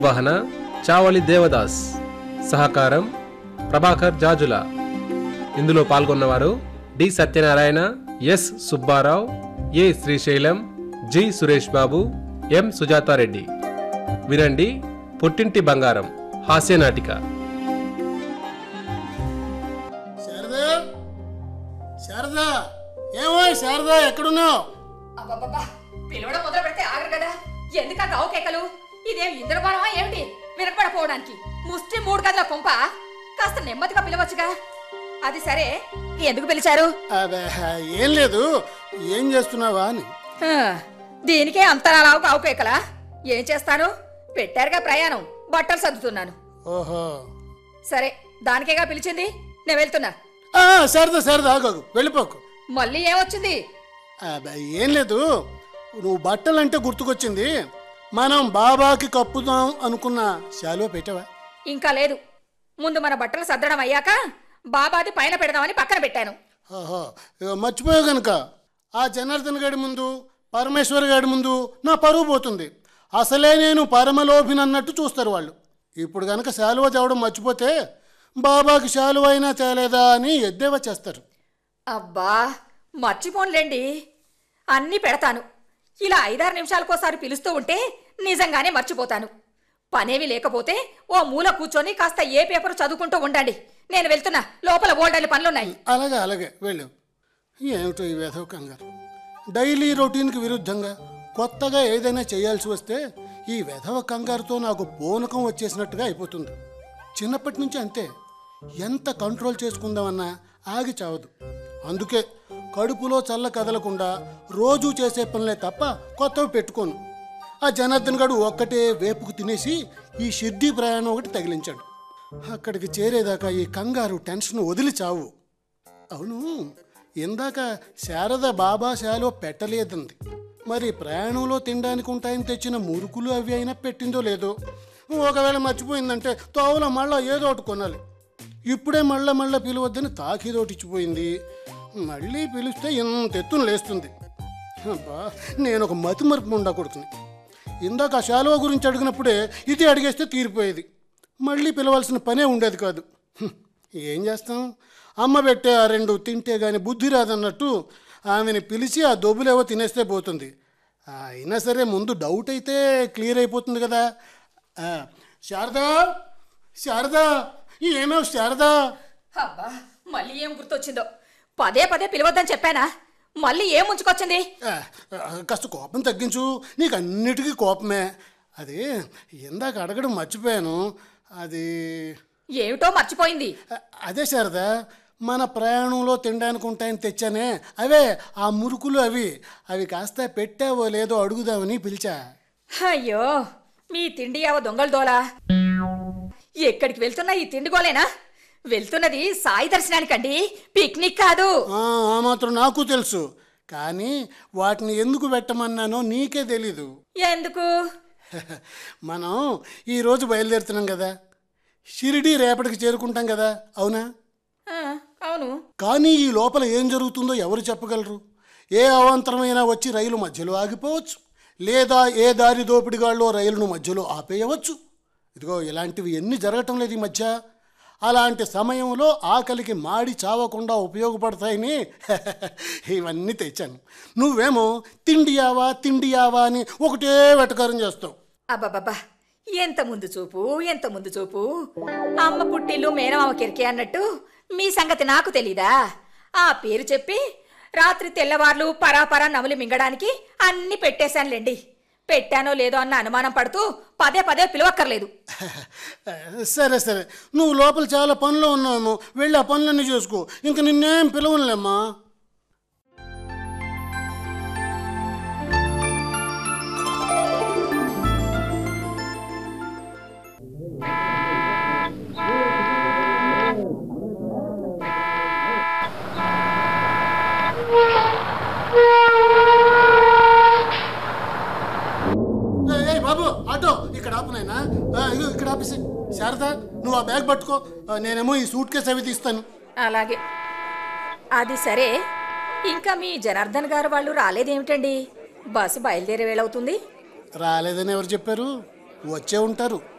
నిర్వహణ చావలి దేవదాస్ సహకారం ప్రభాకర్ జాజుల ఇందులో పాల్గొన్నవారు D Satyanarayana S Subbarao A Srisailam G Suresh Babu M Sujatha Reddy వినండి పుట్టింటి బంగారం హాస్యనాటిక శారదా శారదా ఏమో శారదా ఎక్కడున్నావు అబ్బబ్బబ్బా పిలవడం మొదలు పెడితే ఆగరు కదా ఎందుక గావు కేకలు ఇదేం ఇంద్రబాణమా ఏమిటి వినపడపోవడానికి ముష్టి మూడు గదుల కొంప కాస్త నెమ్మదిగా పిలవచ్చుగా అది సరే ఎందుకు పిలిచారు అదే ఏం లేదు ఏం చేస్తున్నావా అని హా, దీనికే అంతరాలావు గావు కేకలా ఏం చేస్తాను పెట్టారుగా ప్రయాణం బట్టలు సర్దుతున్నాను ఓహో సరే దానికేగా పిలిచింది నేను వెళ్తున్నా ఆ, శారదా శారదా ఆగాగు వెళ్ళిపోకు మళ్ళీ ఏమొచ్చింది అబ్బే, ఏం లేదు నువ్వు బట్టలంటే గుర్తుకొచ్చింది మనం బాబాకి కప్పుదాం అనుకున్న శాలువ పెట్టావా ఇంకా లేదు ముందు మన బట్టలు సర్దడం అయ్యాక బాబాది పైన పెడదామని పక్కన పెట్టాను ఓహో ఇగో మర్చిపోయావు గనుక ఆ జనార్దన్ గారి ముందు పరమేశ్వర్ గారి ముందు నా పరువు పోతుంది అసలే నేను పరమలోభిని అన్నట్టు చూస్తారు వాళ్ళు ఇప్పుడు గనక శాలువ తేవడం మర్చిపోతే బాబాకి శాలువ అయినా తేలేదా అని ఎద్దేవా చేస్తారు అబ్బా మర్చిపోన్లేండి అన్నీ పెడతాను ఇలా ఐదారు నిమిషాలకోసారి పిలుస్తూ ఉంటే నిజంగానే మర్చిపోతాను పనేవి లేకపోతే ఓ మూల కూర్చొని కాస్త ఏ పేపర్ చదువుకుంటూ ఉండండి నేను వెళ్తున్నా లోపల బోల్డర్లు పనులున్నాయి అలాగే అలాగే వెళ్ళు ఏమిటో ఈ వేధవ కంగారు డైలీ రొటీన్కి విరుద్ధంగా కొత్తగా ఏదైనా చేయాల్సి వస్తే ఈ వెధవ కంగారుతో నాకు పూనకం వచ్చేసినట్టుగా అయిపోతుంది చిన్నప్పటి నుంచి అంతే ఎంత కంట్రోల్ చేసుకుందామన్నా ఆగి చావదు అందుకే కడుపులో చల్ల కదలకుండా రోజూ చేసే పనులే తప్ప కొత్తవి పెట్టుకోను ఆ జనార్దన్ గడు ఒక్కటే వేపుకు తినేసి ఈ షిర్డీ ప్రయాణం ఒకటి తగిలించాడు అక్కడికి చేరేదాకా ఈ కంగారు టెన్షన్ వదిలి చావు అవును ఇందాక శారద బాబా శాలో పెట్టలేదంది మరి ప్రయాణంలో తినడానికి ఉంటాయని తెచ్చిన మురుకులు అవి అయినా పెట్టిందో లేదో ఒకవేళ మర్చిపోయిందంటే తోవలో మళ్ళా ఏదో ఒకటి కొనాలి ఇప్పుడే మళ్ళా మళ్ళా పిలవద్దని తాకిదోటి ఇచ్చిపోయింది మళ్ళీ పిలిస్తే ఇంత ఎత్తున లేస్తుంది అబ్బా నేను ఒక మతి మరుపు ఉండకూడుతుంది ఇందాక ఆ శాలువ గురించి అడిగినప్పుడే ఇది అడిగేస్తే తీరిపోయేది మళ్ళీ పిలవాల్సిన పనే ఉండేది కాదు హ్మ్, ఏం చేస్తాం అమ్మ పెట్టే ఆ రెండు తింటే గాని బుద్ధి రాదన్నట్టు ఆమెని పిలిచి ఆ దొబ్బులేవో తినేస్తే పోతుంది అయినా సరే ముందు డౌట్ అయితే క్లియర్ అయిపోతుంది కదా ఆ, శారదా శారదా ఏమేవ్ శారదా అబ్బా మళ్ళీ ఏం గుర్తొచ్చిందో పదే పదే పిలవద్దని చెప్పానా మళ్ళీ ఏం ముంచుకొచ్చింది ఆ, ఆ, కాస్త కోపం తగ్గించు నీకు అన్నిటికీ కోపమే అది ఇందాక అడగడం మర్చిపోయాను అది ఏమిటో మర్చిపోయింది అ- అదే శారదా మన ప్రయాణంలో తినడానికి ఉంటాయని తెచ్చానే అవే ఆ మురుకులు అవి అవి కాస్త పెట్టావో లేదో అడుగుదామని పిలిచా అయ్యో మీ తిండి యావ దొంగలు దోలా ఎక్కడికి వెళ్తున్నా ఈ తిండి గోలేనా వెళ్తున్నది సాయి దర్శనానికండి పిక్నిక్ కాదు ఆ ఆ మాత్రం నాకు తెలుసు కానీ వాటిని ఎందుకు పెట్టమన్నానో నీకే తెలీదు ఎందుకు మనం ఈరోజు బయలుదేరుతున్నాం కదా షిరిడి రేపటికి చేరుకుంటాం కదా అవునా ఆ, అవును కానీ ఈ లోపల ఏం జరుగుతుందో ఎవరు చెప్పగలరు ఏ అవాంతరమైనా వచ్చి రైలు మధ్యలో ఆగిపోవచ్చు లేదా ఏ దారి దోపిడిగాళ్ళో రైలును మధ్యలో ఆపేయవచ్చు ఇదిగో ఇలాంటివి ఎన్ని జరగటం లేదు ఈ మధ్య అలాంటి సమయంలో ఆకలికి మాడి చావకుండా ఉపయోగపడతాయని ఇవన్నీ తెచ్చాను నువ్వేమో తిండియావా తిండియావా అని ఒకటే వెటకారం చేస్తావు అబ్బబ్బబ్బా ఎంత ముందు చూపు ఎంత ముందు చూపు అమ్మ పుట్టిల్లు మేనమామ కిరికే అన్నట్టు మీ సంగతి నాకు తెలీదా ఆ పేరు చెప్పి రాత్రి తెల్లవార్లు పరాపరా నములి మింగడానికి అన్ని పెట్టేశానులేండి పెట్టానో లేదో అన్న అనుమానం పడుతూ పదే పదే పిలవక్కర్లేదు సరే సరే నువ్వు లోపల చాలా పనులు ఉన్నావేమో వెళ్ళి ఆ పనులన్నీ చేసుకో ఇంక నిన్నేం పిలవనులేమ్మా ఏయ్, ఏయ్, బాబు ఆటో ఇక్కడ ఆపునైనా ఇగో ఇక్కడ ఆపేసి శారద నువ్వు ఆ బ్యాగ్ పట్టుకో ఆ, నేనేమో ఈ సూట్ కేసు అవి తీస్తాను అలాగే అది సరే ఇంకా మీ జనార్దన్ గారు వాళ్ళు రాలేదేమిటండి బస్సు బయలుదేరే వేళవుతుంది రాలేదని ఎవరు చెప్పారు వచ్చే ఉంటారు